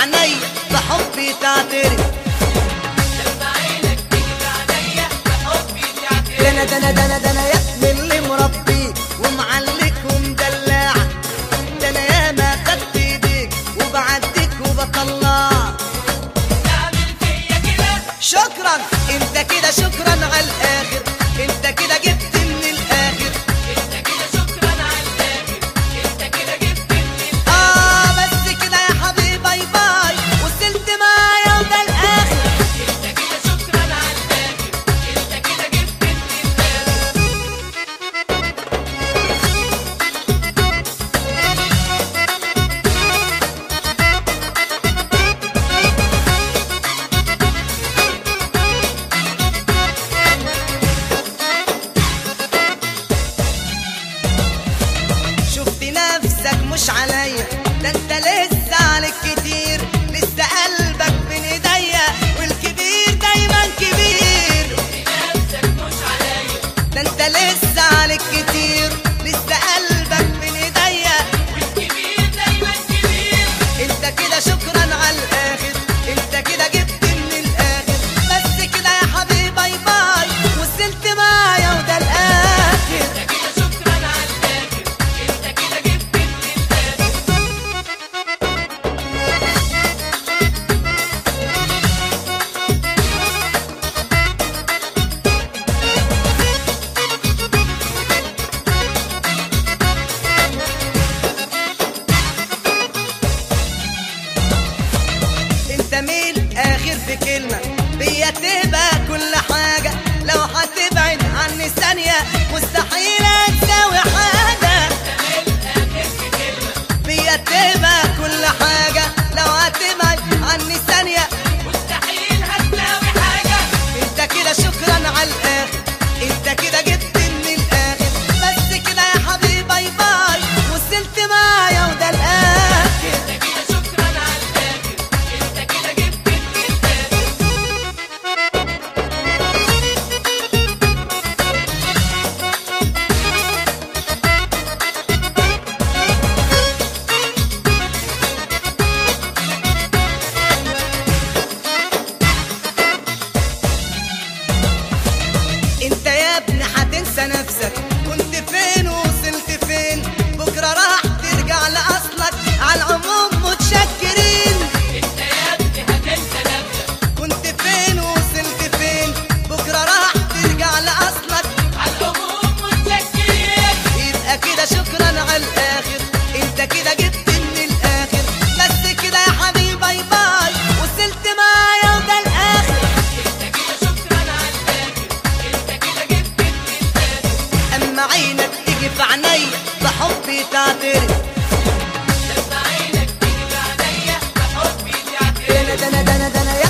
عينيا بحبي تعترف ده انا ده انا ده انا ده انا يا ابن اللي مربيك ومعلك ومدلعك ده انا ياما خدت ايديك وبعديك وبطلعك شكرا انت كده شكرا على الاخر انت كده جبت من الاخر اه بس كده يا حبيبي باي باي وصلت معايا وده الاخر شفت نفسك مش عليا ده انت لسه عليك كتير لسه قلبك بين ايديا والكبير دايما كبير ده انت لسه عليك كتير لسه قلبك بين ايديا انت كده شكرا على الاخر انت كده جبت من الاخر بس كده يا حبيبي باي باي وصلت معايا وده الاخر انت مين اخر في كلمة بيا تبقى كل حاجة لو هتبعد عني ثانية مستحيل تساوي حاجة بيا تبقى كل حاجة لو هتبعد عني ثانية انت كده شكرا على الاخر انت كده جبت من الاخر بس كده يا حبيبي باي باي وصلت معايا وده الاخر انت يا ابني هتنسى نفسك كنت فين ووصلت فين بكره راح ترجع لاصلك على العموم متشكرين كنت فين ووصلت فين بكره راح ترجع لاصلك يبقى كده شكرا على الاخر انت كده جبت من الاخر بس كده يا حبيبي باي باي وصلت معايا وده الاخر اما عينك تيجي في عينيا بحبي تعترف ده انا ده انا ده انا ده انا يا